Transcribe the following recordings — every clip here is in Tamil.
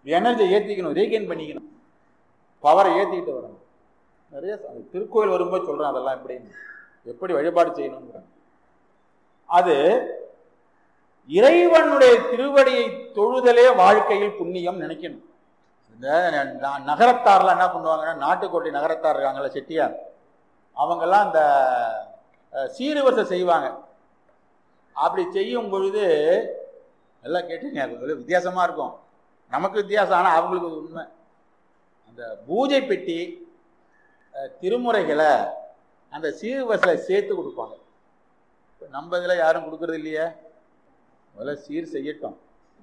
எனர்ஜியை ஏற்றிக்கணும் ரீகெயின் பண்ணிக்கணும் பவரை ஏற்றிக்கிட்டு வரணும் நிறைய ச- திருக்கோயில் வரும்போது சொல்கிறேன் அதெல்லாம் எப்படின்னு எப்படி வழிபாடு செய்யணுங்கிறேன் அது இறைவனுடைய திருவடியை தொழுதலே வாழ்க்கையில் புண்ணியம் நினைக்கணும் இந்த ந- நகரத்தார்லாம் என்ன பண்ணுவாங்கன்னா நாட்டுக்கோட்டை நகரத்தார் இருக்காங்கல்ல செட்டியார் அவங்கெல்லாம் அந்த அஹ், சீர்வரிசை செய்வாங்க அப்படி செய்யும் பொழுது எல்லாம் கேட்டுங்க அது ஒரு வித்தியாசமா இருக்கும் நமக்கு வித்தியாசம் ஆனால் அவங்களுக்கு அது உண்மை அந்த பூஜை பெட்டி அஹ், திருமுறைகளை அந்த சீர்வரிசையில் சேர்த்து கொடுப்பாங்க இப்ப நம்ம இதில் யாரும் கொடுக்கறது இல்லையே முதல்ல சீர் செய்யட்டும்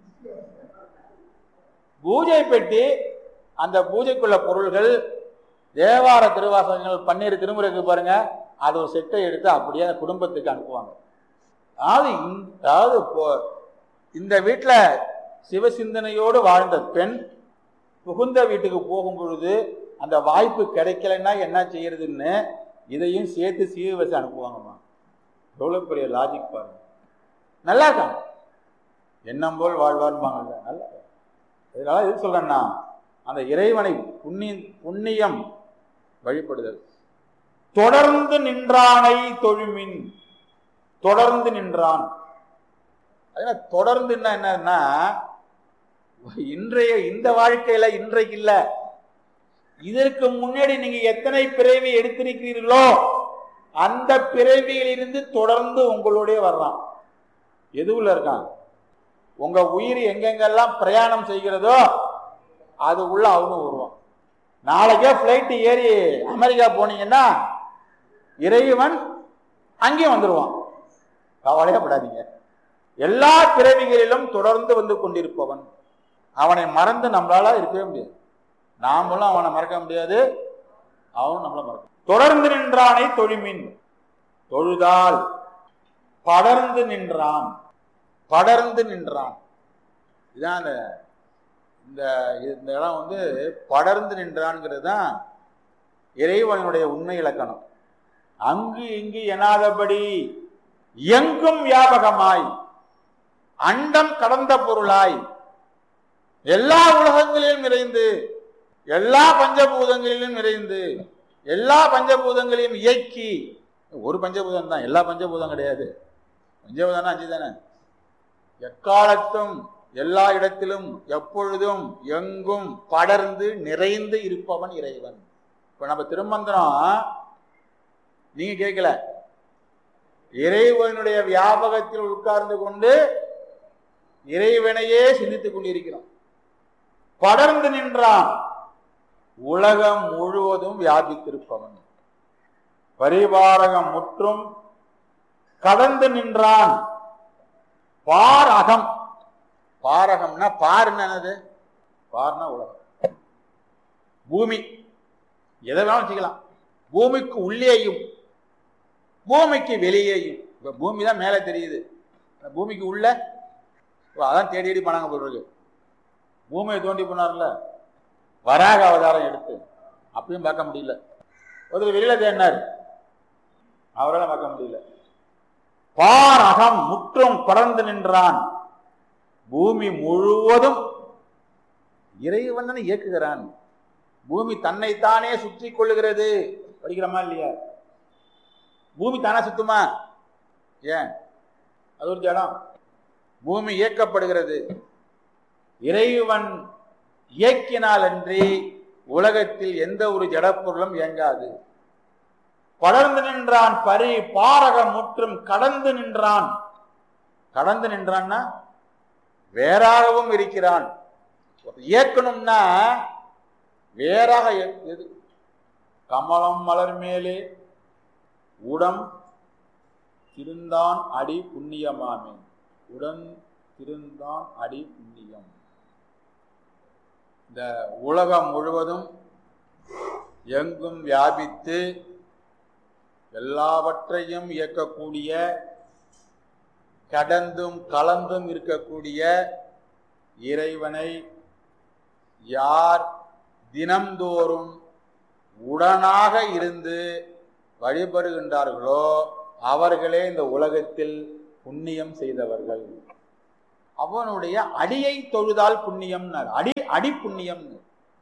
பூஜை பெட்டி அந்த பூஜைக்குள்ள பொருள்கள் தேவார திருவாசகங்கள் பன்னீர் திருமுறைக்கு பாருங்க அது ஒரு செட்டை எடுத்து அப்படியே அந்த குடும்பத்துக்கு அனுப்புவாங்க அதாவது இந்த- அதாவது இப்போ- இந்த வீட்டில் சிவசிந்தனையோடு வாழ்ந்த பெண் புகுந்த வீட்டுக்கு போகும் பொழுது அந்த வாய்ப்பு கிடைக்கலன்னா என்ன செய்யறதுன்னு இதையும் சேர்த்து சீர்வரிசை அனுப்புவாங்கம்மா எவ்வளோ பெரிய லாஜிக் பாருங்க நல்லா இருக்காங்க எண்ணம் போல் வாழ்வார்பாங்கல்ல நல்லா இதனால எது சொல்றேன்னா அந்த இறைவனை புண்ணிய புண்ணியம் வழிபடுதல் தொடர்ந்து நின்றானை தொழுமின் தொடர்ந்து நின்றான் அதனால தொடர்ந்துன்னா என்னன்னா இன்றைய இந்த வாழ்க்கையில இன்றைக்கு இல்ல இதற்கு முன்னாடி நீங்க எத்தனை பிறவி எடுத்திருக்கிறீர்களோ அந்த பிறவியிலிருந்து தொடர்ந்து உங்களுடைய வர்றான் எதுவுல இருக்கான் உங்க உயிர் எங்கெங்கெல்லாம் பிரயாணம் செய்கிறதோ அது உள்ள அவனும் வருவான் நாளைக்கே ஃப்ளைட்டு ஏறி அமெரிக்கா போனீங்கன்னா இறைவன் அங்கேயும் வந்துடுவான் கவலையப்படாதீங்க எல்லா பிறவிகளிலும் தொடர்ந்து வந்து கொண்டிருப்பவன் அவனை மறந்து நம்மளால இருக்கவே முடியாது நாமளும் அவனை மறக்க முடியாது அவனும் நம்மள மறக்க தொடர்ந்து நின்றானை தொழுமின் தொழுதால் படர்ந்து நின்றான் படர்ந்து நின்றான் இதான் அந்த இந்த இந்த இடம் வந்து படர்ந்து நின்றான்ங்கிறது தான் இறைவனுடைய உண்மை இலக்கணம் அங்கு இங்கு எனாதபடி எங்கும் வியாபகமாய் அண்டம் கடந்த பொருளாய் எல்லா உலகங்களிலும் நிறைந்து எல்லா பஞ்சபூதங்களிலும் நிறைந்து எல்லா பஞ்சபூதங்களையும் இயக்கி ஒரு பஞ்சபூதம் தான் எல்லா பஞ்சபூதம் கிடையாது பஞ்சபூதம்னா அஞ்சு தானே எக்காலத்தும் எல்லா இடத்திலும் எப்பொழுதும் எங்கும் படர்ந்து நிறைந்து இருப்பவன் இறைவன் இப்ப நம்ம திருமந்திரம் நீங்க கேட்கல இறைவனுடைய வியாபகத்தில் உட்கார்ந்து கொண்டு இறைவனையே சிந்தித்துக் கொண்டிருக்கிறோம் படர்ந்து நின்றான் உலகம் முழுவதும் வியாபித்திருப்பவன் பரிபாரகம் முற்றும் கடந்து நின்றான் பார் அகம் பாரகம்னா பார்னா என்னது பார்னா உலகம் பூமி எதை வேணாலும் வச்சுக்கலாம் பூமிக்கு உள்ளேயும் பூமிக்கு வெளியேயும் இப்ப பூமி தான் மேலே தெரியுது அந்த பூமிக்கு உள்ள ஓ, அதான் தேடி தேடி பண்ணாங்க போல் இருக்கு பூமியை தோண்டி போனார்ல வராக அவதாரம் எடுத்து அப்பயும் பார்க்க முடியல ஒருத்தர் வெளியில தேடினார் அவரால் பார்க்க முடியல பார் அகம் முற்றும் பறந்து நின்றான் பூமி முழுவதும் இறைவன் தானே இயக்குகிறான் பூமி தன்னைத்தானே சுற்றி கொள்ளுகிறது படிக்கிறோமா இல்லையா பூமி தானே சுத்துமா ஏன் அது ஒரு ஜடம் பூமி இயக்கப்படுகிறது இறைவன் இயக்கினால் அன்றி உலகத்தில் எந்த ஒரு ஜடப்பொருளும் இயங்காது படர்ந்து நின்றான் பரி பாரகம் முற்றும் கடந்து நின்றான் கடந்து நின்றான்னா வேறாகவும் இருக்கிறான் இயக்கணும்னா வேறாக எ- எது கமலம் மலர் மேலே உடம் திருந்தான் அடி புண்ணியமாமே உடன் திருந்தான் அடி புண்ணியம் இந்த உலகம் முழுவதும் எங்கும் வியாபித்து எல்லாவற்றையும் இயக்கக்கூடிய கடந்தும் கலந்தும் இருக்கக்கூடிய இறைவனை யார் தினம்தோறும் உடனாக இருந்து வழிபடுகின்றார்களோ அவர்களே இந்த உலகத்தில் புண்ணியம் செய்தவர்கள் அவனுடைய அடியை தொழுதால் புண்ணியம்னார் அடி அடி புண்ணியம்னு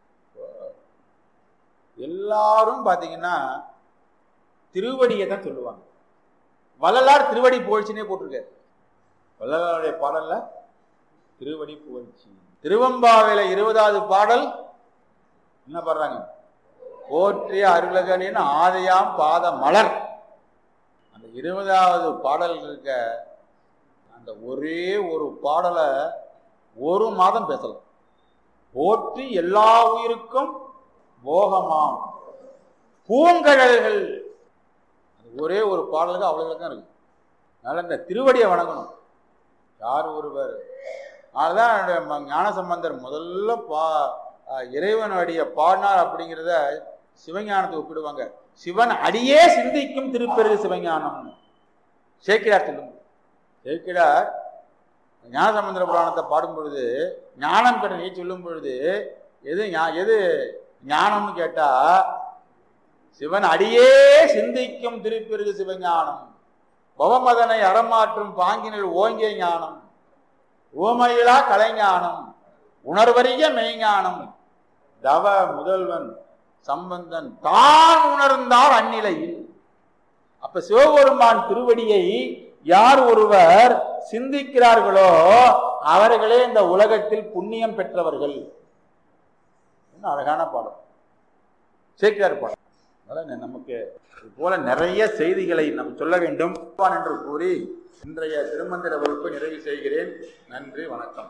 எல்லாரும் பாத்தீங்கன்னா திருவடியை தான் சொல்லுவாங்க வள்ளலார் திருவடி புகழ்ச்சினே போட்டிருக்காரு வள்ளலாருடைய பாடல்ல திருவடி புகழ்ச்சி திருவம்பாவில இருபதாவது பாடல் என்ன பாடுறாங்க போற்றிய அருளகனின் ஆதையாம் பாத மலர் அந்த இருபதாவது பாடல் இருக்க அந்த ஒரே ஒரு பாடலை ஒரு மாதம் பேசலாம் போற்றி எல்லா உயிருக்கும் போகமாம் பூங்கழல்கள் அது ஒரே ஒரு பாடலுக்கு அவ்வளவு தான் இருக்கு அதனால இந்த திருவடியை வணங்கணும் யார் ஒருவர் அதனாலதான் என்னுடைய ம- ஞானசம்பந்தர் முதல்ல பா அஹ் இறைவன் அடிய பாடினார் அப்படிங்கிறத சிவஞானத்தை ஒப்பிடுவாங்க சிவன் அடியே சிந்திக்கும் திருப்பெருகு சிவஞானம் சேக்கிரார் சொல்லும் சேக்கிரார் ஞானசம்பந்தர புராணத்தை பாடும் பொழுது ஞானம் கடனை சொல்லும் பொழுது எது ஞா- எது ஞானம்னு கேட்டா சிவன் அடியே சிந்திக்கும் திருப்பெருகு சிவஞானம் பவமதனை அறமாற்றும் பாங்கினில் ஓங்கிய ஞானம் ஓமையிலா கலைஞானம் உணர்வறிய மெய்ஞானம் தவ முதல்வன் சம்பந்தன் தான் உணர்ந்தார் அந்நிலையில் அப்ப சிவபெருமான் திருவடியை யார் ஒருவர் சிந்திக்கிறார்களோ அவர்களே இந்த உலகத்தில் புண்ணியம் பெற்றவர்கள் என்ன அழகான பாடம் சேர்க்கிறார் பாடம் அதனால நமக்கு இது போல நிறைய செய்திகளை நாம் சொல்ல வேண்டும் என்று கூறி இன்றைய திருமந்திர வகுப்பை நிறைவு செய்கிறேன் நன்றி வணக்கம்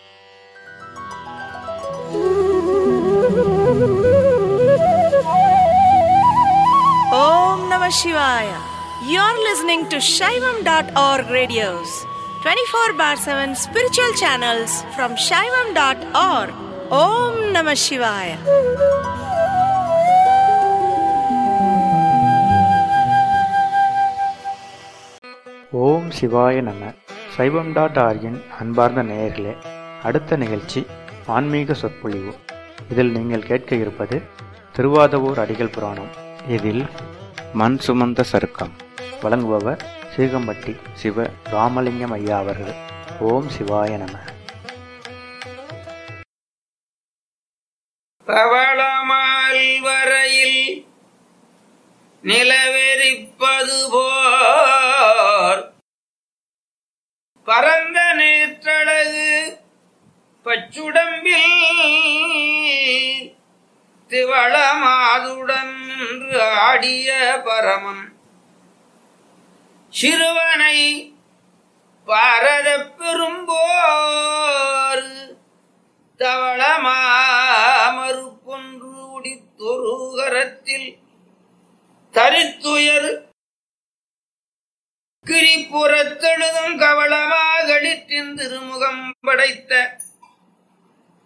Om Namah Shivaya. You're listening to Shaivam.org radios, 24 bar 7 spiritual channels from Shaivam.org. Om Namah Shivaya. ஓம் சிவாய நம சைவம் டாட் ஆர்கின் அன்பார்ந்த நேயர்களே அடுத்த நிகழ்ச்சி ஆன்மீக சொற்பொழிவு இதில் நீங்கள் கேட்க இருப்பது திருவாதவூர் அடிகள் புராணம் இதில் மண் சுமந்த சருக்கம் வழங்குபவர் சீகம்பட்டி சிவ ராமலிங்கம் ஐயா அவர்கள் ஓம் சிவாய நம பவளமால் வரையில் நிலவெறிப்பது போர் பரந்த நேற்றழகு பச்சுடம்பில் திவளமாதுடன் நின்று ஆடிய பரமன் சிறுவனை பாரதப் பெரும்போர் தவளமாமறுப்பொன்று உடித்தொரு கரத்தில் தரித்துயர் கிரிப்புறத்தெழுதும் கவளமாகடிற்றின் திருமுகம் படைத்த